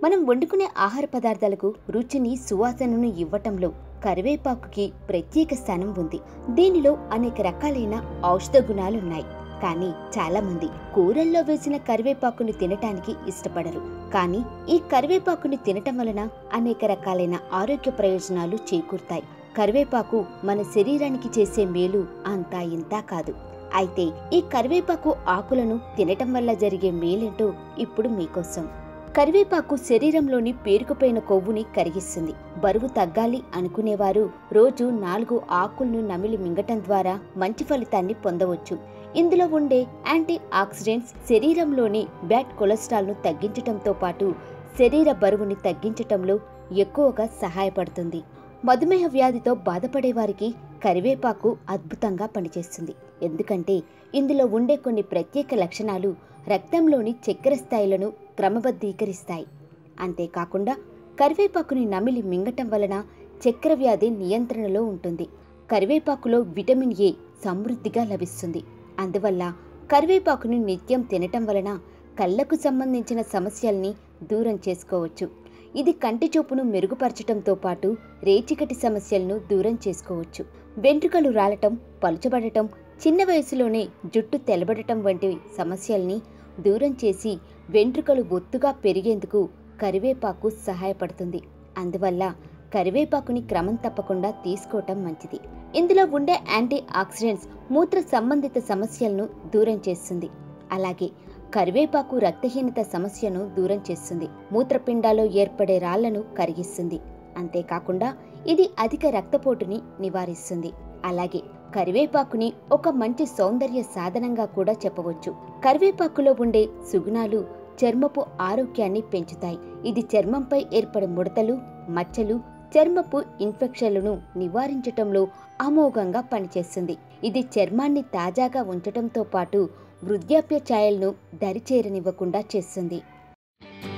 మనం వండుకునే ఆహార పదార్థాలకు రుచిని సువాసనను ఇవ్వటంలో కరివేపాకుకి ప్రత్యేక స్థానం ఉంది దీనిలో అనేక రకాలైన ఔషధ గుణాలున్నాయి కానీ చాలా మంది కూరల్లో వేసిన కరివేపాకుని తినటానికి ఇష్టపడరు కానీ ఈ కరివేపాకుని తినటం వలన అనేక రకాలైన ఆరోగ్య ప్రయోజనాలు చేకూరుతాయి కరివేపాకు మన శరీరానికి చేసే మేలు అంతా ఇంతా కాదు అయితే ఈ కరివేపాకు ఆకులను తినటం వల్ల జరిగే మేలేంటో ఇప్పుడు మీకోసం కరివేపాకు శరీరంలోని పేరుకుపోయిన కొవ్వుని కరిగిస్తుంది బరువు తగ్గాలి అనుకునేవారు రోజు నాలుగు ఆకులను నమిలి మింగటం ద్వారా మంచి ఫలితాన్ని పొందవచ్చు ఇందులో ఉండే యాంటీ ఆక్సిడెంట్స్ శరీరంలోని బ్యాడ్ కొలెస్ట్రాల్ను తగ్గించటంతో పాటు శరీర బరువుని తగ్గించటంలో ఎక్కువగా సహాయపడుతుంది మధుమేహ వ్యాధితో బాధపడే వారికి కరివేపాకు అద్భుతంగా పనిచేస్తుంది ఎందుకంటే ఇందులో ఉండే కొన్ని ప్రత్యేక లక్షణాలు రక్తంలోని చక్కెర స్థాయిలను క్రమబద్ధీకరిస్తాయి అంతేకాకుండా కరివేపాకుని నమిలి మింగటం వలన చక్కెర వ్యాధి నియంత్రణలో ఉంటుంది కరివేపాకులో విటమిన్ ఏ సమృద్ధిగా లభిస్తుంది అందువల్ల కరివేపాకుని నిత్యం తినటం వలన కళ్ళకు సంబంధించిన సమస్యల్ని దూరం చేసుకోవచ్చు ఇది కంటి చూపును మెరుగుపరచటంతో పాటు రేచికటి సమస్యలను దూరం చేసుకోవచ్చు వెంట్రుకలు రాలటం పలుచబడటం చిన్న వయసులోనే జుట్టు తెలబడటం వంటి సమస్యల్ని దూరం చేసి వెంట్రుకలు ఒత్తుగా పెరిగేందుకు కరివేపాకు సహాయపడుతుంది అందువల్ల కరివేపాకుని క్రమం తప్పకుండా తీసుకోవటం మంచిది ఇందులో ఉండే యాంటీ ఆక్సిడెంట్స్ మూత్ర సంబంధిత సమస్యలను దూరం చేస్తుంది అలాగే కరివేపాకు రక్తహీనత సమస్యను దూరం చేస్తుంది మూత్రపిండాలో ఏర్పడే రాళ్లను కరిగిస్తుంది అంతేకాకుండా ఇది అధిక రక్తపోటుని నివారిస్తుంది అలాగే కరివేపాకుని ఒక మంచి సౌందర్య సాధనంగా కూడా చెప్పవచ్చు కరివేపాకులో ఉండే సుగుణాలు చర్మపు ఆరోగ్యాన్ని పెంచుతాయి ఇది చర్మంపై ఏర్పడే ముడతలు మచ్చలు చర్మపు ఇన్ఫెక్షన్లను నివారించటంలో అమోఘంగా పనిచేస్తుంది ఇది చర్మాన్ని తాజాగా ఉంచటంతో పాటు వృద్ధాప్య ఛాయలను దరిచేరనివ్వకుండా చేస్తుంది